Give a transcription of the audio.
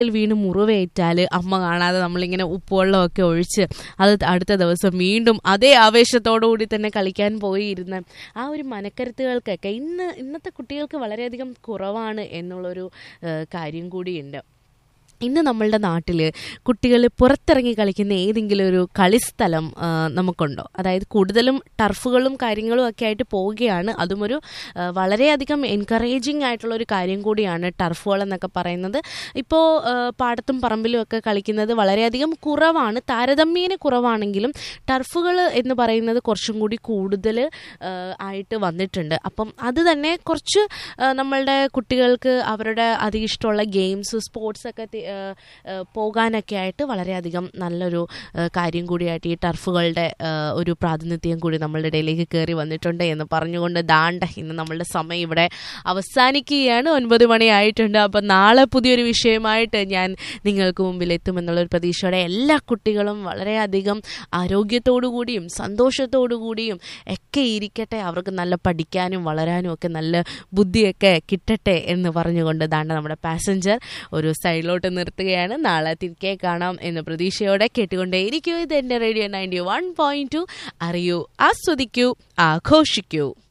വീണ് മുറിവേറ്റാൽ അമ്മ കാണാതെ നമ്മളിങ്ങനെ ഉപ്പുവെള്ളമൊക്കെ ഒഴിച്ച് അത് അടുത്ത ദിവസം വീണ്ടും അതേ ആവേശത്തോടു കൂടി തന്നെ കളിക്കാൻ പോയി ഇരുന്ന ആ ഒരു മനക്കരുത്തുകൾക്കൊക്കെ ഇന്ന് ഇന്നത്തെ കുട്ടികൾക്ക് വളരെയധികം കുറവാണ് എന്നുള്ളൊരു ഏഹ്, കാര്യം കൂടിയുണ്ട് ഇന്ന് നമ്മളുടെ നാട്ടിൽ കുട്ടികൾ പുറത്തിറങ്ങി കളിക്കുന്ന ഏതെങ്കിലും ഒരു കളിസ്ഥലം ആ, നമുക്കുണ്ടോ അതായത് കൂടുതലും ടർഫുകളും കാര്യങ്ങളും ഒക്കെ ആയിട്ട് പോവുകയാണ് അതും ഒരു ആ, വളരെയധികം എൻകറേജിങ് ആയിട്ടുള്ള ഒരു കാര്യം കൂടിയാണ് ടർഫുകൾ എന്നൊക്കെ പറയുന്നത് ഇപ്പോൾ പാടത്തും പറമ്പിലും ഒക്കെ കളിക്കുന്നത് വളരെയധികം കുറവാണ് താരതമ്യേന കുറവാണെങ്കിലും ടർഫുകൾ എന്ന് പറയുന്നത് കുറച്ചും കൂടി കൂടുതൽ ആയിട്ട് വന്നിട്ടുണ്ട് അപ്പം അത് തന്നെ കുറച്ച് ആ, നമ്മളുടെ കുട്ടികൾക്ക് അവരുടെ അതിഷ്ടമുള്ള ഗെയിംസ് സ്പോർട്സ് ഒക്കെ തി- ആ, ആ, പോകാനൊക്കെ ആയിട്ട് വളരെയധികം നല്ലൊരു ആ, കാര്യം കൂടിയായിട്ട് ഈ ടർഫുകളുടെ ആ, ഒരു പ്രാതിനിധ്യം കൂടി നമ്മളുടെ ഇടയിലേക്ക് കയറി വന്നിട്ടുണ്ട് എന്ന് പറഞ്ഞുകൊണ്ട് ദാണ്ട ഇന്ന് നമ്മളുടെ സമയം ഇവിടെ അവസാനിക്കുകയാണ് ഒൻപത് മണി ആയിട്ടുണ്ട് അപ്പം നാളെ പുതിയൊരു വിഷയമായിട്ട് ഞാൻ നിങ്ങൾക്ക് മുമ്പിൽ എത്തുമെന്നുള്ളൊരു പ്രതീക്ഷയോടെ എല്ലാ കുട്ടികളും വളരെയധികം ആരോഗ്യത്തോടു കൂടിയും സന്തോഷത്തോടു കൂടിയും ഒക്കെ ഇരിക്കട്ടെ അവർക്ക് നല്ല പഠിക്കാനും വളരാനും ഒക്കെ നല്ല ബുദ്ധിയൊക്കെ കിട്ടട്ടെ എന്ന് പറഞ്ഞുകൊണ്ട് ദാണ്ട നമ്മുടെ പാസഞ്ചർ ഒരു സൈഡിലോട്ട് നിർത്തുകയാണ് നാളെ തിരികെ കാണാം എന്ന പ്രതീക്ഷയോടെ കേട്ടുകൊണ്ടേയിരിക്കൂ ഇത് എൻ്റെ radio ninety one point two അറിയൂ ആസ്വദിക്കൂ ആഘോഷിക്കൂ